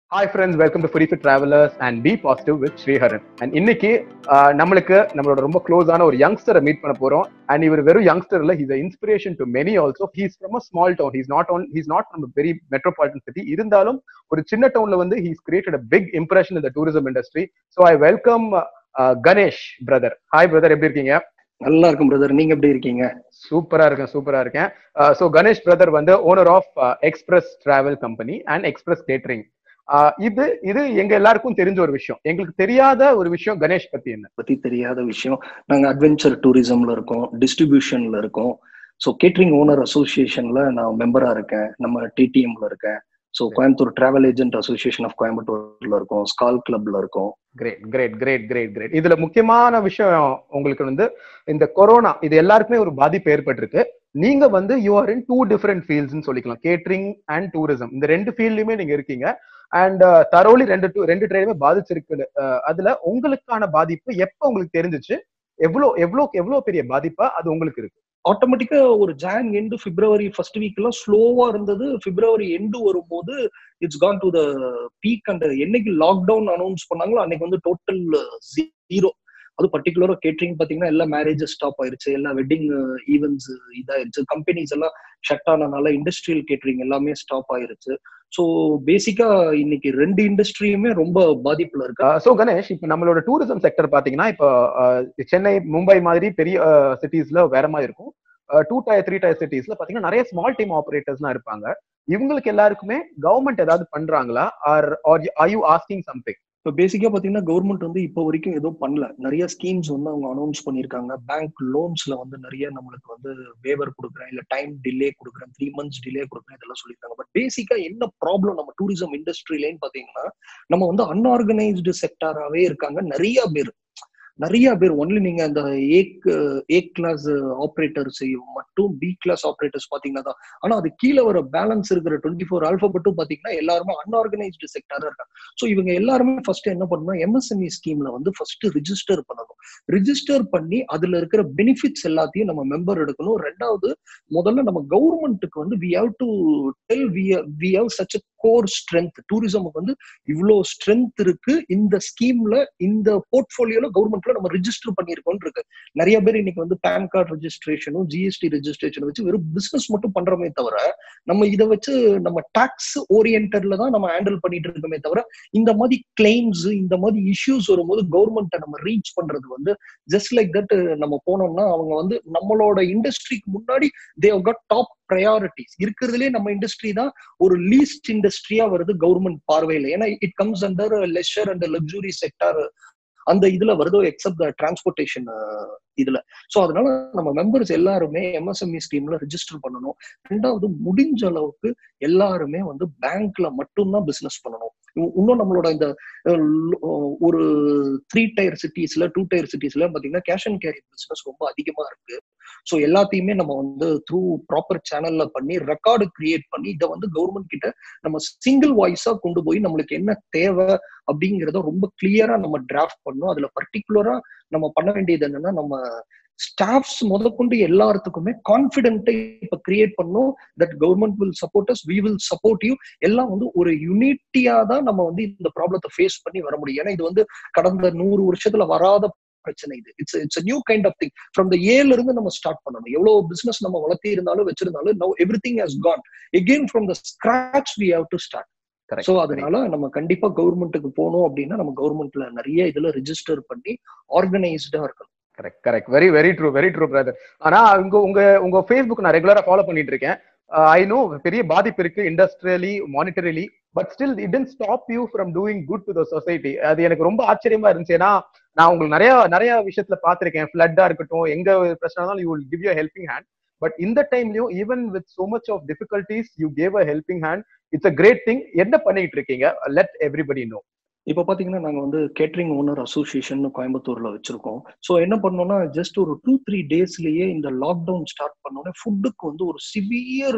hi friends welcome to free fit travellers and be positive with Sreeharan and இன்னைக்கு ஆஹ், நம்மளுக்கு நம்மளோட ரொம்ப க்ளோஸான ஒரு யங்ஸ்டரை மீட் பண்ண போறோம் அண்ட் இவர் வெறும் யங்ஸ்டர் இல்ல he's inspiration to many also he's from a small town he's not one he's not from very metropolitan city இருந்தாலும் ஒரு சின்ன டவுன்ல வந்து he's created a big impression இந்த tourism industry so I welcome Ganesh brother hi brother எப்படி இருக்கீங்க நல்லா இருக்கும் பிரதர் நீங்க எப்படி இருக்கீங்க சூப்பரா இருக்கேன் சூப்பரா இருக்கேன் ஸோ கணேஷ் பிரதர் வந்து owner of express travel company and express catering இது இது எங்க எல்லாருக்கும் தெரிஞ்ச ஒரு விஷயம் எங்களுக்கு தெரியாத ஒரு விஷயம் கணேஷ் பத்தி என்ன பத்தி தெரியாத விஷயம் நாங்க அட்வென்ச்சர் டூரிசம்ல இருக்கோம் டிஸ்ட்ரிபியூஷன்ல இருக்கோம் ஸோ கேட்டரிங் ஓனர் அசோசியேஷன்ல நான் மெம்பரா இருக்கேன் நம்ம டிடிஎம்ல இருக்கேன் so Coimbatore travel agent association of கோயம்புத்தூர்ல இருக்கோம் ஸ்கால் கிளப்ல இருக்கோம் great great great great great இதுல முக்கியமான விஷயம் உங்களுக்கு வந்து இந்த கொரோனா இது எல்லாருக்குமே ஒரு பாதிப்பு ஏற்பட்டிருக்கு நீங்க வந்து you are in two different ஃபீல்ட்ஸ்னு சொல்லிக்கலாம் கேட்டரிங் அண்ட் டூரிசம் இந்த ரெண்டு ஃபீல்ட்லயுமே நீங்க இருக்கீங்க அண்ட் தரோலி ரெண்டு two- ரெண்டு ட்ரேடுமே பாதிச்சிருக்கு அஹ், அதுல உங்களுக்கான பாதிப்பு எப்ப உங்களுக்கு தெரிஞ்சுச்சு எவ்வளோ எவ்வளோ எவ்வளவு பெரிய பாதிப்பா அது உங்களுக்கு இருக்கு ஆட்டோமேட்டிக்கா ஒரு Jan end February first week எல்லாம் ஸ்லோவா இருந்தது பிப்ரவரி எண்டு வரும்போது it's gone to the peak and என்னைக்கு லாக்டவுன் அனௌன்ஸ் பண்ணாங்களோ அன்னைக்கு வந்து டோட்டல் ஜீரோ அது பர்டிகுலரா கேட்டரிங் பாத்தீங்கன்னா எல்லா மேரேஜஸ் ஸ்டாப் ஆயிருச்சு எல்லா வெட்டிங் ஈவெண்ட்ஸ் இதாயிருச்சு கம்பெனிஸ் எல்லாம் ஷட் ஆனனால இண்டஸ்ட்ரியல் கேட்டரிங் எல்லாமே ஸ்டாப் ஆயிருச்சு ஸோ பேசிக்கா இன்னைக்கு ரெண்டு இண்டஸ்ட்ரியுமே ரொம்ப பாதிப்புல இருக்கு ஸோ கணேஷ் இப்போ நம்மளோட டூரிசம் செக்டர் பாத்தீங்கன்னா இப்போ அஹ், சென்னை மும்பை மாதிரி பெரிய சிட்டிஸ்ல வேற மாதிரி இருக்கும் டூ டயர் த்ரீ டயர் சிட்டிஸ்ல பாத்தீங்கன்னா நிறைய ஸ்மால் டீம் ஆபரேட்டர்ஸ்லாம் இருப்பாங்க இவங்களுக்கு எல்லாருக்குமே கவர்மெண்ட் ஏதாவது பண்றாங்களா or or I you asking something இப்போ பேசிக்கா பாத்தீங்கன்னா கவர்மெண்ட் வந்து இப்போ வரைக்கும் எதுவும் பண்ணல நிறைய ஸ்கீம்ஸ் வந்து அவங்க அனௌன்ஸ் பண்ணியிருக்காங்க பேங்க் லோன்ஸ்ல வந்து நிறைய நம்மளுக்கு வந்து வேவர் கொடுக்குறேன் இல்ல டைம் டிலே கொடுக்குறேன் த்ரீ மந்த்ஸ் டிலே கொடுக்குறேன் இதெல்லாம் சொல்லியிருக்காங்க பட் பேசிக்கா என்ன ப்ராப்ளம் நம்ம டூரிசம் இண்டஸ்ட்ரியிலன்னு பாத்தீங்கன்னா நம்ம வந்து அன்ஆர்கனைஸ்டு செக்டாராவே இருக்காங்க நிறைய பேர் நிறைய பேர் ஒன்லி நீங்க அந்த ஏக் ஏ கிளாஸ் ஆப்ரேட்டர்ஸ் மட்டும் பி கிளாஸ் ஆப்ரேட்டர்ஸ் பாத்தீங்கன்னா தான் ஆனா அது கீழே வர பேலன்ஸ் இருக்கிற டுவெண்ட்டி ஃபோர் ஆல்பபெட்டும் பாத்தீங்கன்னா எல்லாருமே அன்ஆர்கனைஸ்டு செக்டாரா இருக்காங்க ஸோ இவங்க எல்லாருமே ஃபர்ஸ்ட் என்ன பண்ணணும் எம்எஸ்எம்இ ஸ்கீம்ல வந்து ஃபர்ஸ்ட் ரிஜிஸ்டர் பண்ணணும் ரிஜிஸ்டர் பண்ணி அதுல இருக்கிற பெனிஃபிட்ஸ் எல்லாத்தையும் நம்ம மெம்பர் எடுக்கணும் ரெண்டாவது முதல்ல நம்ம கவர்மெண்ட்டுக்கு வந்து we have to tell we we have such core strength டூரிசமுக்கு வந்து இவ்வளோ ஸ்ட்ரென்த் இருக்கு இந்த ஸ்கீம்ல இந்த போர்ட்ஃபோலியோல கவர்மெண்ட்ல நம்ம ரிஜிஸ்டர் பண்ணியிருக்கோம் இருக்கு நிறைய பேர் இன்னைக்கு வந்து பேன் கார்டு ரெஜிஸ்ட்ரேஷனும் ஜிஎஸ்டி ரெஜிஸ்ட்ரேஷன் வச்சு வெறும் பிசினஸ் மட்டும் பண்றோமே தவிர நம்ம இதை வச்சு நம்ம டாக்ஸ் ஓரியன்டட்ல தான் நம்ம ஹேண்டில் பண்ணிட்டு இருக்கோமே தவிர இந்த மாதிரி கிளைம்ஸ் இந்த மாதிரி இஷ்யூஸ் வரும்போது கவர்மெண்ட்டை நம்ம ரீச் பண்றது வந்து ஜஸ்ட் லைக் தட் நம்ம போனோம்னா அவங்க வந்து நம்மளோட இண்டஸ்ட்ரிக்கு முன்னாடி தேவ் கட் டாப் ப்ரையாரிட்டிஸ் இருக்கிறதுலே நம்ம இண்டஸ்ட்ரி தான் ஒரு லீஸ்ட் இண்டஸ்ட்ரியா வருது கவர்மெண்ட் பார்வையில ஏன்னா it comes under leisure and luxury sector அந்த இதுல வருதோ எக்ஸப்ட் டிரான்ஸ்போர்டேஷன் இதுல சோ அதனால நம்ம மெம்பர்ஸ் எல்லாருமே எம்எஸ்எம்இ ஸ்கீம்ல ரெஜிஸ்டர் பண்ணணும் ரெண்டாவது முடிஞ்ச அளவுக்கு எல்லாருமே வந்து பேங்க்ல மட்டும்தான் பிசினஸ் பண்ணணும் இ- இன்னும் நம்மளோட இந்த அஹ், லோ- ஒரு த்ரீ டயர் சிட்டிஸ்ல டூ டயர் சிட்டிஸ்ல பாத்தீங்கன்னா கேஷ் அண்ட் கேரி பிசினஸ் ரொம்ப அதிகமா இருக்கு ஸோ எல்லாத்தையுமே நம்ம வந்து த்ரூ ப்ராப்பர் சேனல்ல பண்ணி ரெக்கார்டு கிரியேட் பண்ணி இதை வந்து கவர்மெண்ட் கிட்ட நம்ம சிங்கிள் வாய்ஸா கொண்டு போய் நம்மளுக்கு என்ன தேவை அப்படிங்கிறத ரொம்ப கிளியரா நம்ம டிராஃப்ட் பண்ணோம் அதுல பர்டிகுலரா நம்ம பண்ண வேண்டியது என்னன்னா நம்ம ஸ்டாஃப்ஸ் முதற்கொண்டு எல்லாத்துக்குமே கான்பிடென்ட்டை இப்ப கிரியேட் பண்ணும் that government will support us we will support you எல்லாம் வந்து ஒரு யூனிட்டியா தான் நம்ம வந்து இந்த ப்ராப்ளத்தை ஃபேஸ் பண்ணி வர முடியும் ஏன்னா இது வந்து கடந்த நூறு வருஷத்துல வராத பிரச்சனை இது it's it's new kind of thing from the ஏல இருந்து நம்ம ஸ்டார்ட் பண்ணணும் எவ்வளவு பிசினஸ் நம்ம வளர்த்தி இருந்தாலும் வச்சிருந்தாலும் no everything has gone again from the scratch we have to start so அதனால நம்ம கண்டிப்பா கவர்மெண்ட்டுக்கு போனோம் அப்படின்னா நம்ம கவர்மெண்ட்ல நிறைய இதுல ரிஜிஸ்டர் பண்ணி ஆர்கனைஸ்டா இருக்கணும் correct correct very very true very true brother ஆனா உங்க உங்க உங்க ஃபேஸ்புக் நான் ரெகுலரா ஃபாலோ பண்ணிட்டு இருக்கேன் ஐ நோ பெரிய பாதிப்பு இருக்கு industrially monetarily but still it tend stop you from doing good to the society அது எனக்கு ரொம்ப ஆச்சரியமா இருந்துச்சு ஏன்னா நான் உங்களுக்கு நிறைய நிறைய விஷயத்துல பார்த்திருக்கேன் ஃபிளட்டா இருக்கட்டும் எங்க பிரச்சனை இருந்தாலும் you will give you helping hand but இந்த டைம்லயும் even with so much of difficulties you gave a helping hand it's a great thing என்ன பண்ணிட்டு இருக்கீங்க லெட் எவ்ரிபடி நோ இப்போ பாத்தீங்கன்னா நாங்க வந்து கேட்டரிங் ஓனர் அசோசியேஷன் கோயம்புத்தூர்ல வச்சிருக்கோம் ஸோ என்ன பண்ணோம்னா ஜஸ்ட் ஒரு டூ த்ரீ டேஸ்லயே இந்த லாக்டவுன் ஸ்டார்ட் பண்ணோன்னே ஃபுட்டுக்கு வந்து ஒரு சிவியர்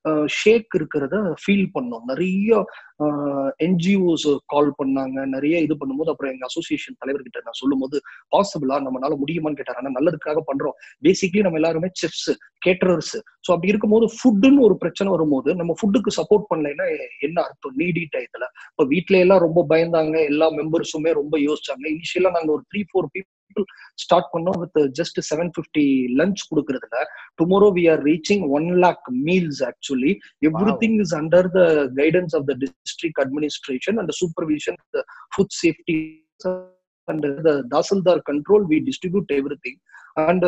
ஷேக் இருக்கிறத ஃபீல் பண்ணோம் நிறைய என்ஜிஓஸ் கால் பண்ணாங்க நிறைய இது பண்ணும்போது அப்புறம் எங்க அசோசியேஷன் தலைவர்கிட்ட நான் சொல்லும்போது பாசிபிளா நம்மளால முடியுமான்னு கேட்டாரு ஆனா நல்லதுக்காக பண்றோம் பேசிக்லி நம்ம எல்லாருமே செஃப்ஸ் கேட்டரர்ஸ் ஸோ அப்படி இருக்கும்போது ஃபுட்டுன்னு ஒரு பிரச்சனை வரும்போது நம்ம ஃபுட்டுக்கு சப்போர்ட் பண்ணலைன்னா என்ன அர்த்தம் நீடி டயத்துல இப்போ வீட்ல எல்லாம் ரொம்ப பயந்தாங்க எல்லா மெம்பர்ஸுமே ரொம்ப யோசிச்சாங்க இனிஷியலா நாங்க ஒரு த்ரீ ஃபோர் பீப்புள் ஸ்டார்ட் பண்ணோம் with just seven fifty lunch கொடுக்கறதுல tomorrow we are reaching one lakh meals actually everything is under the guidance of the district administration and supervision food safety and the tahsildar control we distribute everything and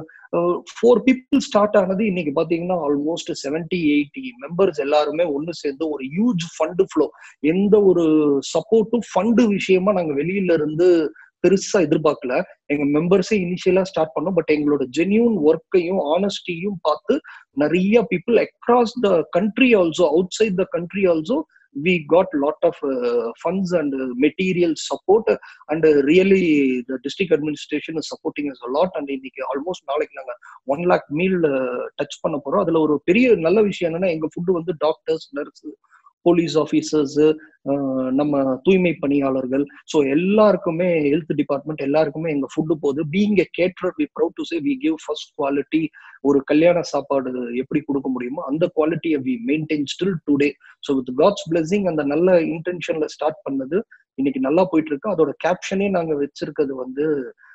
four people start ஆனது இன்னைக்கு பாத்தீங்கன்னா almost seventy eighty members எல்லாருமே ஒன்னு சேர்ந்து ஒரு huge fund flow எந்த ஒரு சப்போர்ட்டும் ஃபண்டு விஷயமா நாங்க வெளியில இருந்து பெருசா எதிர்பார்க்கல எங்க மெம்பர்ஸே இனிஷியலா ஸ்டார்ட் பண்ணோம் பட் எங்களோட ஜென்யூன் ஒர்க்கையும் ஆனஸ்டியும் பார்த்து நிறைய people across the country also outside the country also we got lot of uh, funds and uh, material support and uh, really the district administration is supporting us a lot and இன்னைக்கு almost நாளைக்கு நாங்க one lakh meal touch பண்ண போறோம் அதுல ஒரு பெரிய நல்ல விஷயம் என்னன்னா எங்க ஃபுட்டு வந்து டாக்டர்ஸ் நர்ஸ் போலீஸ் ஆஃபீஸர்ஸ் நம்ம தூய்மை பணியாளர்கள் ஸோ எல்லாருக்குமே ஹெல்த் டிபார்ட்மெண்ட் எல்லாருக்குமே எங்க ஃபுட்டு போகுது being a cater we proud to say we give first quality ஒரு கல்யாண சாப்பாடு எப்படி கொடுக்க முடியுமோ அந்த குவாலிட்டியை we maintain still today so with God's blessing அந்த நல்ல இன்டென்ஷன்ல ஸ்டார்ட் பண்ணது இன்னைக்கு நல்லா போயிட்டு இருக்கு அதோட கேப்ஷனே நாங்க வச்சிருக்கிறது வந்து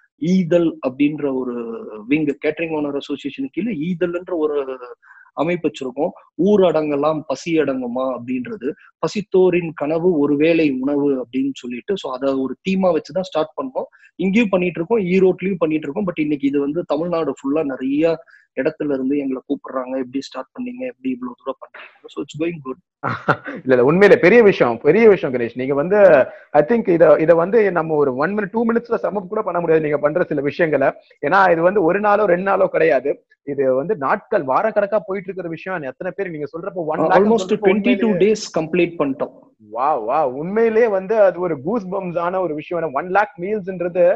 ஈதல் அப்படின்ற ஒரு விங் கேட்டரிங் ஓனர் அசோசியேஷன் கீழே ஈதல்ன்ற ஒரு அமைப்பு வச்சிருக்கோம் ஊர் அடங்கலாம் பசி அடங்குமா அப்படின்றது பசித்தோரின் கனவு ஒருவேளை உணவு அப்படின்னு சொல்லிட்டு ஸோ அதை ஒரு தீமா வச்சுதான் ஸ்டார்ட் பண்ணோம் இங்கேயும் பண்ணிட்டு இருக்கோம் ஈரோட்லயும் பண்ணிட்டு இருக்கோம் பட் இன்னைக்கு இது வந்து தமிழ்நாடு ஃபுல்லா நிறைய இடத்துல இருந்து எங்களை கூப்பிடுறாங்க எப்படி ஸ்டார்ட் பண்ணீங்க எப்படி இவ்வளவு தூரம் பண்றீங்க ஸோ இட்ஸ் கோயிங் குட் இல்ல இல்ல உண்மையில பெரிய விஷயம் பெரிய விஷயம் கணேஷ் நீங்க வந்து ஐ திங்க் இத இத வந்து நம்ம ஒரு ஒன் மினிட் டூ மினிட்ஸ்ல சமப் கூட பண்ண முடியாது நீங்க பண்ற சில விஷயங்களை ஏன்னா இது வந்து ஒரு நாளோ ரெண்டு நாளோ கிடையாது இது வந்து நாட்கள் வார கணக்கா போயிட்டு இருக்கிற விஷயம் எத்தனை பேர் நீங்க சொல்றப்போ one almost twenty two days complete பண்ணிட்டோம் வா வா உண்மையிலேயே வந்து அது ஒரு கூஸ் பம்ஸ் ஆன ஒரு விஷயம் ஒன் லேக் மீல்ஸ்ன்றது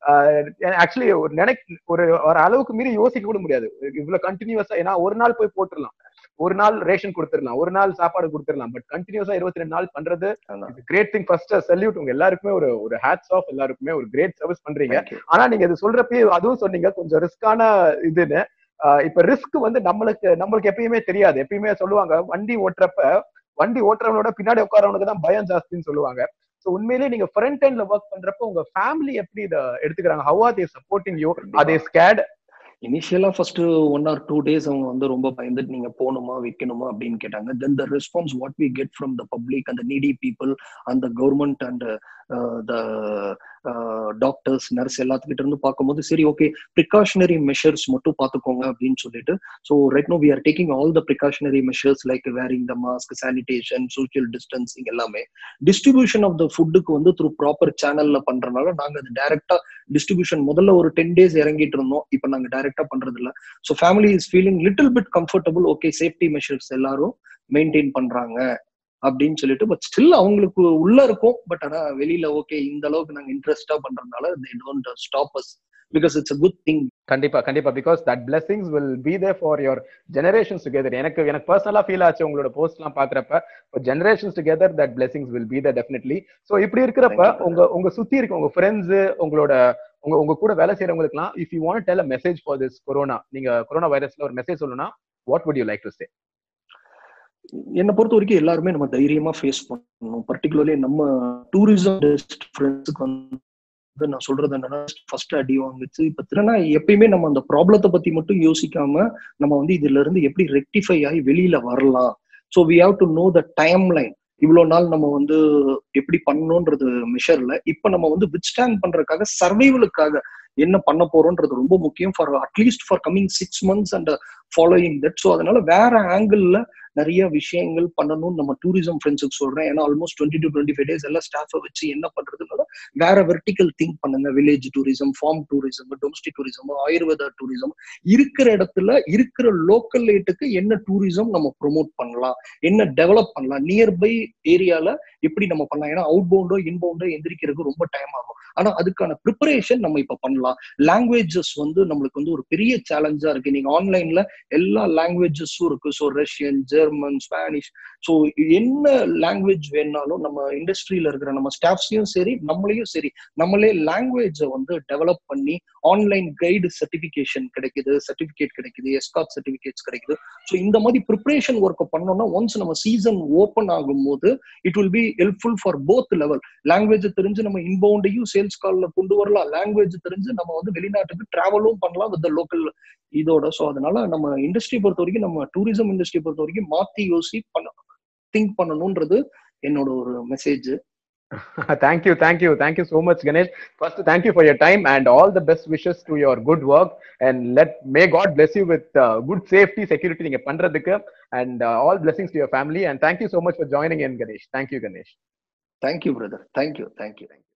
ஆக்சுவலி ஒரு நினை ஒரு ஒரு அளவுக்கு மீறி யோசிக்க கூட முடியாது இவ்வளவு கண்டினியூஸா ஏன்னா ஒரு நாள் போய் போட்டுடலாம் ஒரு நாள் ரேஷன் கொடுத்துடலாம் ஒரு நாள் சாப்பாடு கொடுத்துடலாம் பட் கண்டினியூஸா இருபத்தி ரெண்டு நாள் பண்றது கிரேட் திங் ஃபர்ஸ்ட் சல்யூட் உங்க எல்லாருக்குமே ஒரு ஒரு ஹேட்ஸ் ஆஃப் எல்லாருக்குமே ஒரு கிரேட் சர்வீஸ் பண்றீங்க ஆனா நீங்க இது சொல்றப்பயே அதுவும் சொன்னீங்க கொஞ்சம் ரிஸ்கான இதுன்னு இப்ப ரிஸ்க் வந்து நம்மளுக்கு நம்மளுக்கு எப்பயுமே தெரியாது எப்பயுமே சொல்லுவாங்க வண்டி ஓட்டுறப்ப வண்டி ஓட்டுறவனோட பின்னாடி உட்காரவனுக்கு தான் பயம் ஜாஸ்தின்னு சொல்லுவாங்க ஸோ உண்மையிலேயே நீங்க ஃப்ரண்ட் எண்ட்ல ஒர்க் பண்றப்ப உங்க ஃபேமிலி எப்படி இதை எடுத்துக்கிறாங்க how are they supporting you அதே ஸ்கேட் இனிஷியலா first one or two days அவங்க வந்து ரொம்ப பயந்துட்டு நீங்க போகணுமா வைக்கணுமா அப்படின்னு கேட்டாங்க then the response what we get from the public அந்த நீடி பீப்புள் அந்த government and the doctors nurse எல்லாத்துக்கிட்ட இருந்து பார்க்கும்போது சரி ஓகே ப்ரிகாஷனரி மெஷர்ஸ் மட்டும் பார்த்துக்கோங்க அப்படின்னு சொல்லிட்டு so right no we are taking all the precautionary measures like wearing the mask sanitation social distancing எல்லாமே டிஸ்ட்ரிபியூஷன் ஆஃப் த ஃபுட்டுக்கு வந்து த்ரூ ப்ராப்பர் சேனல்ல பண்றதுனால நாங்க அது டைரக்டா டிஸ்ட்ரிபியூஷன் முதல்ல ஒரு டென் டேஸ் இறங்கிட்டு இருந்தோம் இப்போ நாங்க டைரக்டா பண்றது இல்ல so family is feeling little bit comfortable okay safety measures எல்லாரும் மெயின்டைன் பண்றாங்க அப்படின்னு சொல்லிட்டு பட் ஸ்டில் அவங்களுக்கு உள்ள இருக்கும் பட் ஆனா வெளியில ஓகே இந்த அளவுக்கு நாங்க இன்ட்ரெஸ்டா பண்றதுனால they don't stop us because it's a good thing கண்டிப்பா கண்டிப்பா because that blessings will be there for your generations together எனக்கு எனக்கு பர்சனலா ஃபீல் ஆச்சு உங்களோட போஸ்ட் எல்லாம் பாக்குறப்ப generations together that blessings will be there definitely so இப்படி இருக்கிறப்ப உங்க உங்க சுத்தி இருக்க உங்க ஃப்ரெண்ட்ஸ் உங்களோட உங்க உங்க கூட வேலை செய்யறவங்களுக்குலாம் if you want tell a message for this corona நீங்க கொரோனா வைரஸ்ல ஒரு மெசேஜ் சொல்லணும்னா what would you like to say என்னை பொறுத்த வரைக்கும் எல்லாருமே நம்ம தைரியமா ஃபேஸ் பண்ணணும் பர்டிகுலர்லி நம்ம டூரிசம் ஃப்ரெண்ட்ஸுக்கு வந்து நான் சொல்றது என்னன்னா ஃபர்ஸ்ட் அடி வாங்கிச்சு இப்ப திறனா எப்பயுமே நம்ம அந்த ப்ராப்ளத்தை பத்தி மட்டும் யோசிக்காம நம்ம வந்து இதுல இருந்து எப்படி ரெக்டிஃபை ஆகி வெளியில வரலாம் so we have to know the timeline இவ்வளவு நாள் நம்ம வந்து எப்படி பண்ணணும்ன்றது மெஷர்ல இப்ப நம்ம வந்து வித் ஸ்டாண்ட் பண்றதுக்காக சர்வைவலுக்காக என்ன பண்ண போறோம்ன்றது ரொம்ப முக்கியம் for at least for coming six months and following that so அதனால வேற ஆங்கிள் நிறைய விஷயங்கள் பண்ணணும்னு நம்ம டூரிசம் ஃப்ரெண்ட்ஸுக்கு சொல்றேன் ஏன்னா almost twenty to twenty five days எல்லாம் ஸ்டாஃபை வச்சு என்ன பண்றதுனால வேற வெர்டிக்கல் திங்க் பண்ணுங்க village tourism farm tourism domestic tourism ayurveda tourism இருக்கிற இடத்துல இருக்கிற லோக்கல் லேட்டுக்கு என்ன டூரிசம் நம்ம ப்ரொமோட் பண்ணலாம் என்ன டெவலப் பண்ணலாம் நியர்பை ஏரியால எப்படி நம்ம பண்ணலாம் ஏன்னா அவுட் பவுண்டோ இன்பவுண்டோ எந்திரிக்கிறதுக்கு ரொம்ப டைம் ஆகும் ஆனா அதுக்கான ப்ரிப்பரேஷன் நம்ம இப்ப பண்ணலாம் லாங்குவேஜஸ் வந்து நம்மளுக்கு வந்து ஒரு பெரிய சேலஞ்சா இருக்கு நீங்க ஆன்லைன்ல எல்லா லாங்குவேஜஸும் இருக்கு so Russian German German Spanish so என்ன லாங்குவேஜ் வேணாலும் நம்ம இண்டஸ்ட்ரியில இருக்கிற நம்ம ஸ்டாஃப்ஸையும் சரி நம்மளையும் சரி நம்மளே லாங்குவேஜை வந்து டெவலப் பண்ணி ஆன்லைன் கைடு சர்டிபிகேஷன் கிடைக்குது சர்டிபிகேட் கிடைக்குது எஸ்காட் சர்டிபிகேட்ஸ் கிடைக்குது ஸோ இந்த மாதிரி ப்ரிப்பரேஷன் ஒர்க்கை பண்ணோம்னா ஒன்ஸ் நம்ம சீசன் ஓப்பன் ஆகும்போது it will be helpful for both level language தெரிஞ்சு நம்ம இன்பவுண்டையும் சேல்ஸ் கால்ல கொண்டு வரலாம் லாங்குவேஜ் தெரிஞ்சு நம்ம வந்து வெளிநாட்டுக்கு டிராவலும் பண்ணலாம் வித் லோக்கல் இதோட ஸோ அதனால நம்ம இண்டஸ்ட்ரி பொறுத்த வரைக்கும் நம்ம டூரிசம் இண்டஸ்ட்ரி பொறுத்த வரைக்கும் மாத்தி யோசி பண்ண திங்க் பண்ணணும்ன்றது என்னோட ஒரு message thank you thank you thank you so much ganesh first thank you for your time and all the best wishes to your good work and let may god bless you with uh, good safety security நீங்க பண்றதுக்கு and uh, all blessings to your family and thank you so much for joining in ganesh thank you ganesh thank you brother thank you thank you